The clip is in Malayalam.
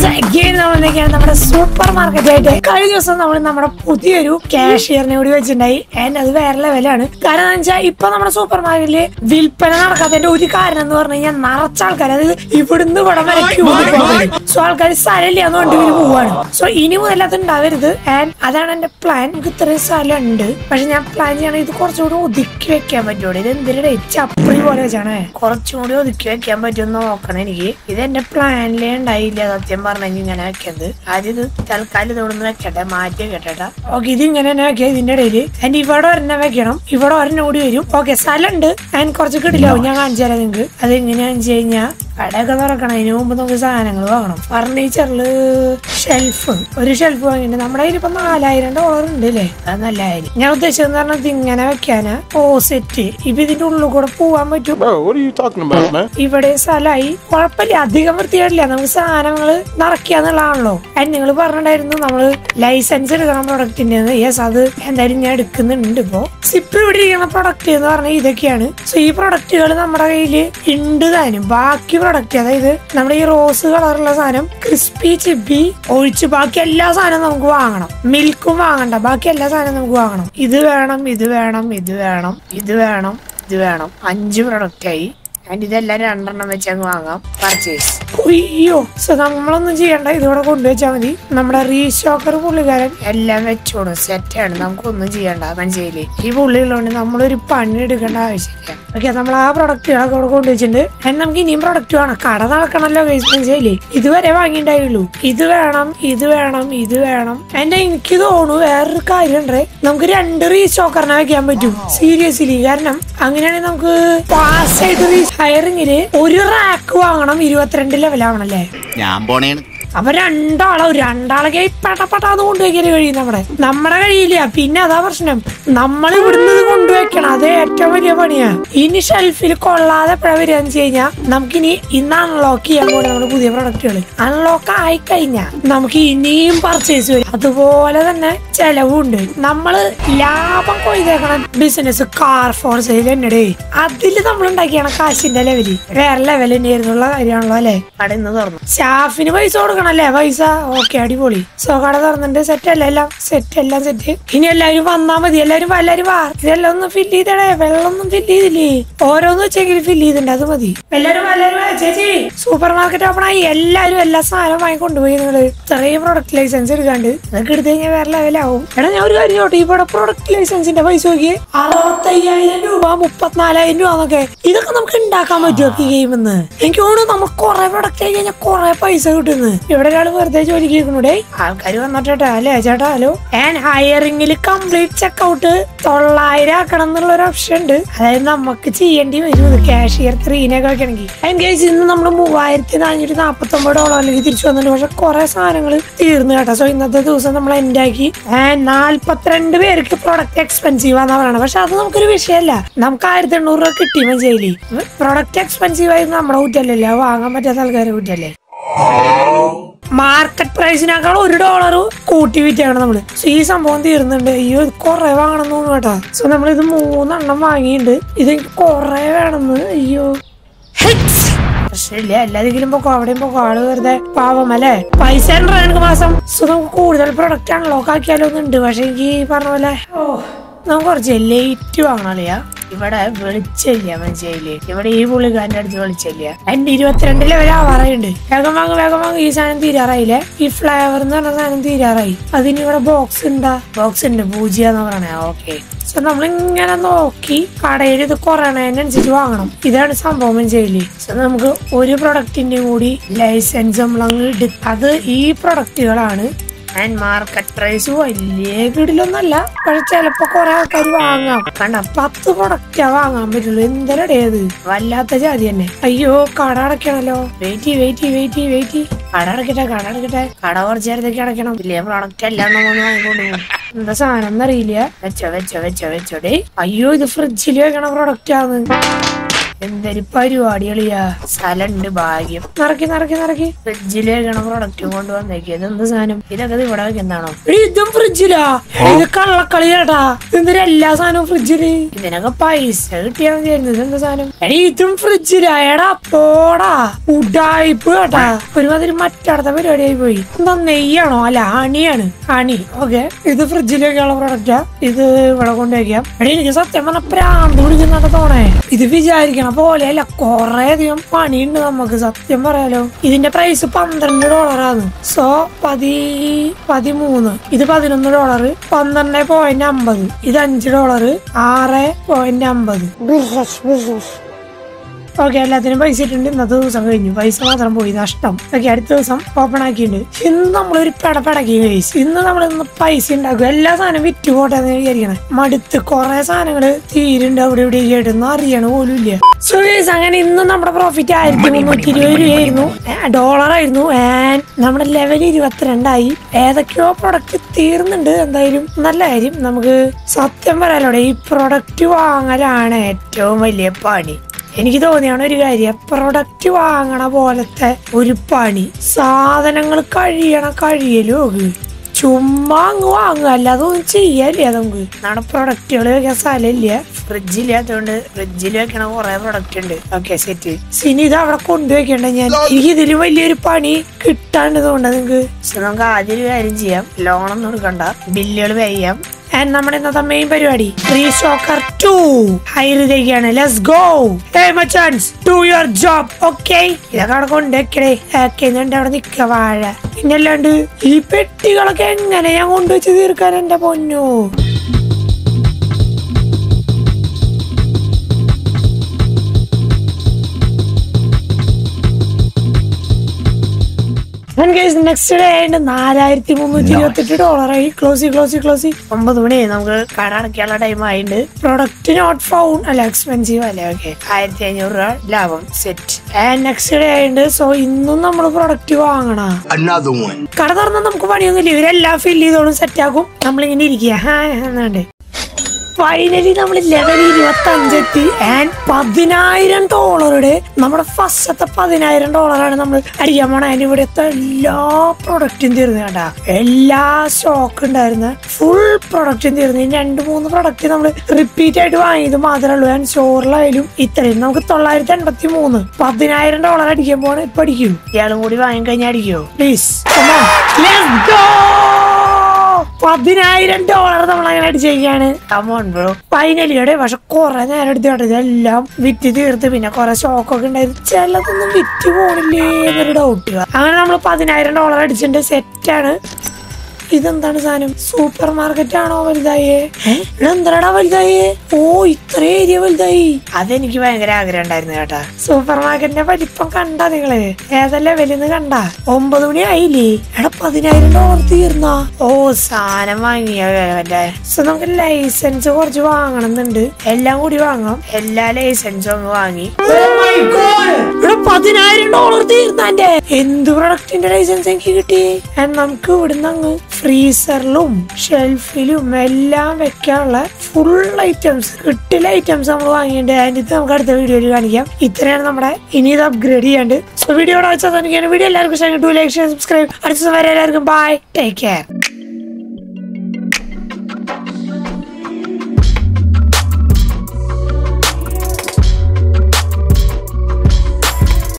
again നമ്മൾ എന്തൊക്കെയാണ് നമ്മുടെ സൂപ്പർ മാർക്കറ്റ് ആയിട്ട് കഴിഞ്ഞ ദിവസം നമ്മൾ നമ്മുടെ പുതിയൊരു കാഷ്യറിനെ കൂടി വെച്ചിട്ടുണ്ടായി ആൻഡ് അത് വേറെ ലെവലാണ് കാരണം എന്താ വെച്ചാൽ ഇപ്പൊ നമ്മുടെ സൂപ്പർ മാർക്കറ്റില് വിൽപ്പന നടക്കാത്തതിന്റെ ഒരു കാരണം എന്ന് പറഞ്ഞു കഴിഞ്ഞാൽ നിറച്ച ആൾക്കാർ അത് ഇവിടുന്ന് ഇവിടെ വരെ ക്യൂ സോ ആൾക്കാർ സ്ഥലമില്ല എന്ന് കൊണ്ട് ഇവര് പോവാണ് സോ ഇനി മുതൽ അത് ഉണ്ടാവരുത് ആൻഡ് അതാണ് എന്റെ പ്ലാൻ നമുക്ക് ഇത്രയും സ്ഥലം ഉണ്ട് പക്ഷെ ഞാൻ പ്ലാൻ ചെയ്യണത് ഇത് കുറച്ചുകൂടി ഒതുക്കി വെക്കാൻ പറ്റുള്ളൂ ഇത് എന്തിനാ ചപ്പടി പോലെ വെച്ചാണ് കുറച്ചും കൂടി ഒതുക്കി വെക്കാൻ പറ്റുമെന്ന് നോക്കണം എനിക്ക് ഇത് എന്റെ പ്ലാനിലേ ഉണ്ടായില്ല സത്യം പറഞ്ഞെങ്കിൽ ഇങ്ങനെ വെക്കുന്നത് ആദ്യം ഇത് തൽക്കാലം ഇതോടൊന്ന് വെക്കട്ടെ മാറ്റി വെക്കട്ടെ ഓക്കെ ഇത് ഇങ്ങനെ തന്നെ വെക്കുക ഇതിന്റെ ഇടയിൽ ആൻഡ് ഇവിടെ ഒരെണ്ണം വെക്കണം ഇവിടെ ഒരെണ്ണം കൂടി വരും ഓക്കെ സ്ഥലമുണ്ട് ആൻഡ് കുറച്ച് കിടിലാവും ഞാൻ കാണിച്ചു തരാം നിങ്ങൾക്ക് അത് എങ്ങനെയാണെന്ന് വെച്ച് കഴിഞ്ഞാൽ കടയൊക്കെ തുറക്കണം അതിന് മുമ്പ് നമുക്ക് സാധനങ്ങൾ വാങ്ങണം ഫർണിച്ചറില് ഷെൽഫ് ഒരു ഷെൽഫ് വാങ്ങിയിട്ട് നമ്മുടെ കയ്യിൽ ഇപ്പൊ നാലായിരം ഡോളർ ഉണ്ട് അല്ലേ അത് നല്ല കാര്യം ഞാൻ ഉദ്ദേശിച്ചത് പറഞ്ഞത് ഇങ്ങനെ വെക്കാനാ ഓ സെറ്റ് ഇപ്പൊ ഇതിന്റെ ഉള്ളിൽ കൂടെ പോവാൻ പറ്റും Bro, what are you talking about, man? ഇവിടെ സ്ഥലമായി കുഴപ്പമില്ല അധികം വൃത്തിയായിട്ടില്ല നമുക്ക് സാധനങ്ങൾ നിറയ്ക്കാന്നുള്ളതാണല്ലോ ആൻഡ് നിങ്ങൾ പറഞ്ഞിട്ടുണ്ടായിരുന്നു നമ്മള് ലൈസൻസ് എടുക്കണം പ്രൊഡക്റ്റിന്റെ യെസ് അത് എന്തായാലും ഞാൻ എടുക്കുന്നുണ്ട് ഇപ്പോ സിപ്പ് ഇവിടെ ഇരിക്കുന്ന പ്രൊഡക്റ്റ് എന്ന് പറഞ്ഞാൽ ഇതൊക്കെയാണ് സോ ഈ പ്രൊഡക്റ്റുകൾ നമ്മുടെ കയ്യിൽ ഉണ്ട് താനും ബാക്കി പ്രൊഡക്റ്റ് അതായത് നമ്മുടെ ഈ റോസ് കളറുള്ള സാധനം ക്രിസ്പി ചിപ്പി ഒഴിച്ച് ബാക്കി എല്ലാ സാധനവും നമുക്ക് വാങ്ങണം മിൽക്കും വാങ്ങണ്ട ബാക്കി എല്ലാ സാധനവും നമുക്ക് വാങ്ങണം ഇത് വേണം ഇത് വേണം ഇത് വേണം ഇത് വേണം ഇത് വേണം അഞ്ച് പ്രൊഡക്റ്റ് ആയി ആൻഡ് ഇതെല്ലാം രണ്ടെണ്ണം വെച്ച് അങ്ങ് വാങ്ങാം പർച്ചേസ് അയ്യോ സോ നമ്മളൊന്നും ചെയ്യണ്ട ഇതിവിടെ കൊണ്ടുവച്ചാൽ മതി നമ്മുടെ റീസ്റ്റോക്കർ പുള്ളിക്കാരൻ എല്ലാം വെച്ചോളും സെറ്റാണ് നമുക്കൊന്നും ചെയ്യണ്ട മനസ്സിലായില്ലേ ഈ പുള്ളി ഉള്ളതുകൊണ്ട് നമ്മളൊരു പണി എടുക്കേണ്ട ആവശ്യമില്ല ഓക്കെ നമ്മൾ ആ പ്രൊഡക്റ്റുകളൊക്കെ ഇവിടെ കൊണ്ടുവച്ചിട്ടുണ്ട് ആൻഡ് നമുക്ക് ഇനിയും പ്രൊഡക്റ്റ് വേണം കട നടക്കണമല്ലോ ഗൈസ് മനസ്സിലായില്ലേ ഇതുവരെ വാങ്ങിണ്ടായുള്ളൂ ഇത് വേണം ഇത് വേണം ഇത് വേണം എന്റെ എനിക്ക് തോന്നുന്നു വേറൊരു കാര്യമുണ്ട് നമുക്ക് രണ്ട് റീസ്റ്റോക്കറിനെ വെക്കാൻ പറ്റും സീരിയസ്ലി കാരണം അങ്ങനെയാണെങ്കിൽ നമുക്ക് ഫാസ്റ്റ് ആയിട്ട് റീ ഹയറിങ്ങില് ഒരു റാക്ക് വാങ്ങണം ഇരുപത്തിരണ്ട് ലെവലാവണല്ലേ ഞാൻ പോണേണ് അപ്പൊ രണ്ടാളോ രണ്ടാളെ കൈ പെട്ടപ്പെട്ടാന്ന് കൊണ്ടുവയ്ക്കാൻ കഴിയും നമ്മുടെ നമ്മുടെ കഴിയില്ല പിന്നെ അതാ പ്രശ്നം നമ്മൾ ഇവിടുന്ന് ഇത് കൊണ്ടുവയ്ക്കണം അത് ഏറ്റവും വലിയ പണിയാ ഇനി ഷെൽഫിൽ കൊള്ളാതെ എപ്പോഴാ വരിക എന്ന് വെച്ച് കഴിഞ്ഞാൽ നമുക്കിനി ഇന്ന് അൺലോക്ക് ചെയ്യാൻ പോകുന്ന നമ്മുടെ പുതിയ പ്രൊഡക്റ്റുകൾ അൺലോക്ക് ആയി കഴിഞ്ഞാൽ നമുക്ക് ഇനിയും പർച്ചേസ് വരും അതുപോലെ തന്നെ ചെലവുണ്ട് നമ്മള് ലാഭം കൊയ്തേക്കണ ബിസിനസ് കാർ ഫോർ സെയിൽ എന്നടേ അതില് നമ്മൾ ഉണ്ടാക്കിയാണ് കാശിന്റെ ലെവല് വേറെ ലെവൽ തന്നെയായിരുന്നുള്ള കാര്യമാണല്ലോ അല്ലെ കട ഇന്ന് തുറന്നു സ്റ്റാഫിന് പൈസ കൊടുക്കണല്ലേ പൈസ ഓക്കെ അടിപൊളി സോ കട തുറന്നിട്ട് സെറ്റ് അല്ലേ എല്ലാം സെറ്റ് എല്ലാം സെറ്റ് ഇനി എല്ലാവരും വന്നാ മതി എല്ലാവരും വാ, എല്ലാവരും വാ ഇതെല്ലാം ഒന്ന് ഫില്ല് ചെയ്തടേ വെള്ളം ഒന്നും ഫില്ല് ചെയ്തില്ലേ ഓരോന്ന് വെച്ചെങ്കിലും ഫില്ല് ചെയ്തിട്ടുണ്ട് അത് മതി എല്ലാവരും വാ, എല്ലാവരും വാ. ചേച്ചി സൂപ്പർ മാർക്കറ്റ് ഓപ്പൺ ആയി എല്ലാവരും എല്ലാ സാധനവും വാങ്ങി കൊണ്ടുപോയി നിങ്ങള് ഇത്രയും പ്രൊഡക്റ്റ് ലൈസൻസ് എടുക്കാണ്ട് അതൊക്കെ എടുത്തു കഴിഞ്ഞാൽ വേറെ ലെവലാവും എടാ ഞാൻ ഒരു കാര്യം ചോട്ടെ ഇവിടെ പ്രൊഡക്റ്റ് ലൈസൻസിന്റെ പൈസ നോക്കിയേ അറുപത്തയ്യായിരം രൂപ മുപ്പത്തിനാലായിരം രൂപ എന്നൊക്കെ ഇതൊക്കെ നമുക്ക് ഉണ്ടാക്കാൻ പറ്റുമോ ഈ ഗെയിമിൽ നിന്ന് എനിക്ക് തോന്നുന്നു നമുക്ക് കുറെ പ്രൊഡക്റ്റ് ആയി കഴിഞ്ഞാൽ കുറെ പൈസ കിട്ടുന്നു ഇവിടെ ഒരാൾ വെറുതെ ജോലിക്ക് കേൾക്കണൂടെ ആൾക്കാർ വന്നിട്ടാ അല്ലേ ചേട്ടാ ഹലോ ആൻഡ് ഹയറിംഗിൽ കംപ്ലീറ്റ് ചെക്കൗട്ട് തൊള്ളായിരം ആക്കണം എന്നുള്ള ഒരു ഓപ്ഷൻ ഉണ്ട് അതായത് നമുക്ക് ചെയ്യേണ്ടി വരും കാഷ്യർ ത്രീനൊക്കെ വെക്കണമെങ്കിൽ അതിന് കേസ് ഇന്ന് നമ്മൾ മൂവായിരത്തി നാനൂറ്റി നാപ്പത്തി ഒമ്പത് ഡോളറിലേക്ക് തിരിച്ചു വന്നിട്ടുണ്ട് പക്ഷെ കുറെ സാധനങ്ങൾ തീർന്നു കേട്ടോ സോ ഇന്നത്തെ ദിവസം നമ്മൾ എൻഡാക്കി ആൻഡ് നാല്പത്തിരണ്ട് പേർക്ക് പ്രൊഡക്റ്റ് എക്സ്പെൻസീവ് ആണെന്ന് പറയണം പക്ഷെ അത് നമുക്കൊരു വിഷയമല്ല നമുക്ക് ആയിരത്തി എണ്ണൂറ് രൂപ കിട്ടി മനസ്സിലായില്ലേ പ്രൊഡക്റ്റ് എക്സ്പെൻസീവ് ആയി നമ്മുടെ കുറ്റല്ലേ അത് വാങ്ങാൻ പറ്റാത്ത ആൾക്കാരെ കുറ്റല്ലേ മാർക്കറ്റ് പ്രൈസിനേക്കാൾ ഒരു ഡോളർ കൂട്ടി വിറ്റാണ് നമ്മള് സോ ഈ സംഭവം തീർന്നുണ്ട് അയ്യോ ഇത് കുറെ വാങ്ങണം എന്ന് തോന്നുന്നു കേട്ടോ സോ നമ്മൾ ഇത് മൂന്നെണ്ണം വാങ്ങിയിട്ടുണ്ട് ഇത് എനിക്ക് കുറെ വേണമെന്ന് അയ്യോ ഹിറ്റ്സ്. പ്രശ്നമില്ല എല്ലാതെങ്കിലും പൊക്കോ അവിടെയും പൊക്കോ ആള് വെറുതെ പാവം അല്ലേ പൈസ ഉണ്ടോ എനിക്ക് മാസം സോ നമുക്ക് കൂടുതൽ പ്രൊഡക്റ്റ് അൺലോക്ക് ആക്കിയാലോ എന്നുണ്ട് പക്ഷെ എനിക്ക് ഈ പറഞ്ഞ പോലെ ഓ നമുക്ക് കുറച്ച് ലേറ്റ് വാങ്ങണല്ലേ ഇവിടെ വെളിച്ചില്ല മനസ്സിലായില്ലേ ഇവിടെ ഈ പുള്ളിക്കാരന്റെ അടുത്ത് വെളിച്ചില്ല എന്റെ ഇരുപത്തിരണ്ട് ലെവൽ ആവാറായിട്ടുണ്ട് വേഗം വാങ്ങും വേഗം വാങ്ങും ഈ സാധനം തീരാറായില്ലേ ഈ ഫ്ലേവർ എന്ന് പറഞ്ഞ സാധനം തീരാറായി അതിന് ഇവിടെ ബോക്സ് ഉണ്ടാ ബോക്സ് ഉണ്ട് പൂജ്യം എന്ന് പറയണേ ഓക്കെ സോ നമ്മളിങ്ങനെ നോക്കി കടയിൽ ഇത് കുറയണതിനനുസരിച്ച് വാങ്ങണം ഇതാണ് സംഭവം മനസ്സിലായില്ലേ സോ നമുക്ക് ഒരു പ്രൊഡക്റ്റിന്റെ കൂടി ലൈസൻസ് നമ്മളങ്ങ് എടു- അത് ഈ പ്രൊഡക്റ്റുകളാണ് ആൻഡ് മാർക്കറ്റ് പ്രൈസ് വലിയ വീടിലൊന്നല്ല പക്ഷെ ചിലപ്പോ കുറെ ആൾക്കാർ വാങ്ങാം കണ്ട പത്ത് പ്രൊഡക്റ്റാ വാങ്ങാൻ പറ്റുള്ളൂ എന്തിനടേത് വല്ലാത്ത ജാതി തന്നെ അയ്യോ കട അടയ്ക്കണല്ലോ വെയിറ്റ് വെയിറ്റ് വെയിറ്റ് വെയിറ്റ് കട അടയ്ക്കട്ടെ കട അടയ്ക്കട്ടെ കട കുറച്ച് നേരത്തേക്ക് അടയ്ക്കണം വലിയ പ്രൊഡക്റ്റ് എല്ലാം നമ്മൾ വാങ്ങിക്കൊണ്ട് പോകും എന്താ സാധനം എന്നറിയില്ല വെച്ചോ വെച്ചോ വെച്ചോ വെച്ചോ ഡേ അയ്യോ ഇത് ഫ്രിഡ്ജിൽ വെക്കണ പ്രൊഡക്റ്റ് ആണ് എന്തൊരു പരിപാടി കളിയാ സ്ഥലണ്ട് ഭാഗ്യം നിറക്കി നിറക്കി നിറക്കി ഫ്രിഡ്ജിൽ വെക്കണ പ്രൊഡക്റ്റും കൊണ്ട് വന്നേക്ക് ഇതെന്ത് സാധനം ഇതൊക്കെ ഇത് ഇവിടെ വെക്കുന്നതാണോ എടീ, ഇതും ഫ്രിഡ്ജിലാ ഇത് കള്ളക്കളി കേട്ടാ ഇതെന്തൊരു എല്ലാ സാധനവും ഫ്രിഡ്ജില് ഇതിനൊക്കെ പൈസ കിട്ടിയാൽ മതിയായിരുന്നു ഇതെന്ത് സാധനം എടീ ഇതും ഫ്രിഡ്ജിലാ എടാ പോടാ ഉഡായിപ്പ് കേട്ടാ ഒരുമാതിരി മറ്റടുത്ത പരിപാടിയായി പോയി എന്താ നെയ്യാണോ അല്ല ഹണിയാണ് ഹണി ഓക്കെ ഇത് ഫ്രിഡ്ജിലേക്കുള്ള പ്രൊഡക്റ്റാ ഇത് ഇവിടെ കൊണ്ടുവയ്ക്കാം എടീ എനിക്ക് സത്യം പറഞ്ഞ പ്രാന്ത് പിടിക്കുന്നൊക്കെ തോണേ ഇത് വിചാരിക്കണ പോലെയല്ല കൊറേ അധികം പണിയുണ്ട് നമുക്ക് സത്യം പറയാലോ ഇതിന്റെ പ്രൈസ് പന്ത്രണ്ട് ഡോളറാണ് സോ പതി പതിമൂന്ന് ഇത് പതിനൊന്ന് ഡോളർ പന്ത്രണ്ട് പോയിന്റ് അമ്പത് ഇത് അഞ്ച് ഡോളർ ആറ് പോയിന്റ് അമ്പത് ഓക്കെ എല്ലാത്തിനും പൈസ ഇട്ടുണ്ട് ഇന്നത്തെ ദിവസം കഴിഞ്ഞു പൈസ മാത്രം പോയി നഷ്ടം ഓക്കെ അടുത്ത ദിവസം ഓപ്പൺ ആക്കിയിട്ടുണ്ട് ഇന്ന് നമ്മളൊരു പെടപ്പെടക്കി കഴിച്ചു ഇന്ന് നമ്മൾ ഇന്ന് പൈസ ഉണ്ടാക്കും എല്ലാ സാധനവും വിറ്റ് പോട്ടെ എന്ന് വിചാരിക്കണം മടുത്ത് കുറെ സാധനങ്ങള് തീരുണ്ട് അവിടെ ഇവിടെ ആയിട്ടൊന്നും അറിയണ പോലും ഇല്ല സോ ഗൈസ് അങ്ങനെ ഇന്ന് നമ്മുടെ പ്രോഫിറ്റ് ആയിരത്തി മുന്നൂറ്റി ഇരുപത് രൂപയായിരുന്നു ഡോളർ ആയിരുന്നു ആൻഡ് നമ്മുടെ ലെവൽ ഇരുപത്തിരണ്ടായി ഏതൊക്കെയോ പ്രൊഡക്റ്റ് തീർന്നുണ്ട് എന്തായാലും നല്ല കാര്യം നമുക്ക് സത്യം പറയാലോടെ ഈ പ്രൊഡക്റ്റ് വാങ്ങലാണ് ഏറ്റവും വലിയ പണി എനിക്ക് തോന്നിയാണ് ഒരു കാര്യം പ്രൊഡക്റ്റ് വാങ്ങണ പോലത്തെ ഒരു പണി സാധനങ്ങൾ കഴിയണ കഴിയലും ഒക്കെ ചുമ്മാ അങ്ങ് വാങ്ങുക അല്ലാതെ ഒന്നും ചെയ്യാനില്ല നമുക്ക് നമ്മുടെ പ്രൊഡക്റ്റുകൾ വെക്കാൻ സ്ഥലമില്ല ഫ്രിഡ്ജില്ലാത്തതുകൊണ്ട് ഫ്രിഡ്ജിൽ വെക്കണ കുറെ പ്രൊഡക്റ്റ് ഉണ്ട് ഓക്കെ സെറ്റ് സിനി ഇത് അവിടെ കൊണ്ടുവയ്ക്കണ്ട ഞാൻ എനിക്ക് ഇതിൽ വലിയൊരു പണി കിട്ടാണ്ട് തോന്നുന്നത് നിങ്ങൾക്ക് പക്ഷെ നമുക്ക് ആദ്യം ഒരു കാര്യം ചെയ്യാം ലോണൊന്നും എടുക്കണ്ട ബില്ലുകൾ പേ ചെയ്യാം ആൻഡ് നമ്മുടെ ഇന്നത്തെ മെയിൻ പരിപാടി ഫ്രീ ഷോക്കർ ടു ഹൈറിലേക്കാണ് ലെറ്റ്സ് ഗോ ഹേ മച്ചാൻസ് ഡു യുവർ ജോബ് ഓക്കെ ഇതൊക്കെ അവിടെ കൊണ്ടുവെക്കണേ ഓക്കെ എന്നിട്ട് അവിടെ നിക്ക വാഴ പിന്നെ അല്ലാണ്ട് ഈ പെട്ടികളൊക്കെ എങ്ങനെ ഞാൻ കൊണ്ടുവച്ച് തീർക്കാൻ എന്റെ പൊന്നു നെക്സ്റ്റ് ഡേ ആയിട്ട് നാലായിരത്തി മുന്നൂറ്റി ഇരുപത്തി എട്ട് ഡോളറായി ക്ലോസി ക്ലോസി ക്ലോസി ഒമ്പത് മണിയായി നമുക്ക് കട അടയ്ക്കാനുള്ള ടൈം ആയിട്ടുണ്ട് പ്രൊഡക്റ്റ് നോട്ട് ഫൗണ്ട് അല്ല എക്സ്പെൻസീവ് അല്ലേ ഓക്കെ ആയിരത്തി അഞ്ഞൂറ് രൂപ ലാഭം സെറ്റ് ആൻഡ് നെക്സ്റ്റ് ഡേ ആയിട്ട് സോ ഇന്നും നമ്മൾ പ്രൊഡക്റ്റ് വാങ്ങണ Another one. കട തുറന്നാൽ നമുക്ക് പണിയൊന്നുമില്ല ഇവരെല്ലാം ഫില്ല് ചെയ്തോളും സെറ്റ് ആക്കും നമ്മളിങ്ങനെ ഇരിക്കുക ഹാ എന്നാണ്ട് ഫൈനലി നമ്മൾ ലെവൽ ഇരുപത്തി അഞ്ചെത്തി ആൻഡ് പതിനായിരം ഡോളറുടെ നമ്മുടെ ഫസ്റ്റത്തെ പതിനായിരം ഡോളറാണ് നമ്മൾ അടിക്കാൻ പോണ അതിന്റെ ഇവിടുത്തെ എല്ലാ പ്രൊഡക്റ്റും തീർന്നു കേട്ടാ എല്ലാ സ്റ്റോക്ക് ഉണ്ടായിരുന്ന ഫുൾ പ്രൊഡക്റ്റും തീർന്നു ഇനി രണ്ട് മൂന്ന് പ്രൊഡക്റ്റ് നമ്മൾ റിപ്പീറ്റ് ആയിട്ട് വാങ്ങിയത് മാത്രമേ ഉള്ളൂ ഞാൻ സ്റ്റോറിലായാലും ഇത്രയും നമുക്ക് തൊള്ളായിരത്തി എൺപത്തി മൂന്ന് പതിനായിരം ഡോളർ അടിക്കാൻ പോണ ഇപ്പൊ അടിക്കും ഇയാളും കൂടി വാങ്ങി കഴിഞ്ഞാൽ അടിക്കുമോ പ്ലീസ് പതിനായിരം ഡോളർ നമ്മൾ അങ്ങനെ അടിച്ചേക്കാണ് കമോൺ ബ്രോ ഫൈനലിയുടെ പക്ഷെ കുറെ നേരം എടുത്ത് കേട്ടോ ഇതെല്ലാം വിറ്റ് തീർത്ത് പിന്നെ കുറെ സ്റ്റോക്ക് ഒക്കെ ഉണ്ടായിരുന്നു ചിലതൊന്നും വിറ്റ് പോണില്ലേ എന്നൊരു ഡൗട്ട് അങ്ങനെ നമ്മൾ പതിനായിരം ഡോളർ അടിച്ചിട്ടുണ്ട് സെറ്റാണ് ഇതെന്താണ് സാധനം സൂപ്പർ മാർക്കറ്റ് ആണോ വലുതായേ എന്താടാ വലുതായേ ഓ ഇത്ര ഏരിയ വലുതായി അതെനിക്ക് ഭയങ്കര ആഗ്രഹം ഉണ്ടായിരുന്നു കേട്ടാ സൂപ്പർ മാർക്കറ്റിന്റെ വലിപ്പം കണ്ടാ നിങ്ങള് ഏതല്ലേ വലുന്ന് കണ്ട ഒമ്പത് മണി ആയില്ലേ എടാ പതിനായിരം ഡോളർ തീർന്നാ ഓ സാധനം വാങ്ങിയ അല്ലേ സോ നമുക്ക് ലൈസൻസ് കുറച്ച് വാങ്ങണമെന്നുണ്ട് എല്ലാം കൂടി വാങ്ങാം എല്ലാ ലൈസൻസും അങ്ങ് വാങ്ങി ഇവിടെ പതിനായിരം ഡോളർ തീർന്നാന്റെ എന്ത് പ്രൊഡക്റ്റിന്റെ ലൈസൻസ് എനിക്ക് കിട്ടി And നമുക്ക് ഇവിടുന്ന് അങ്ങ് ഫ്രീസറിലും ഷെൽഫിലും എല്ലാം വെക്കാനുള്ള ഫുൾ ഐറ്റംസ് കിട്ടില്ല ഐറ്റംസ് നമ്മൾ വാങ്ങിയിട്ടുണ്ട് അതിന്റെ ഇത് നമുക്ക് അടുത്ത വീഡിയോയിൽ കാണിക്കാം ഇത്രയാണ് നമ്മുടെ ഇനി ഇത് അപ്ഗ്രേഡ് ചെയ്യാണ്ട് സോ വീഡിയോ വെച്ചാൽ വീഡിയോ എല്ലാവർക്കും ഇഷ്ടം ലൈക്ക് ഷെയർ സബ്സ്ക്രൈബ് അടുത്ത ദിവസം വരെ എല്ലാവർക്കും ബൈ ടേക്ക് കെയർ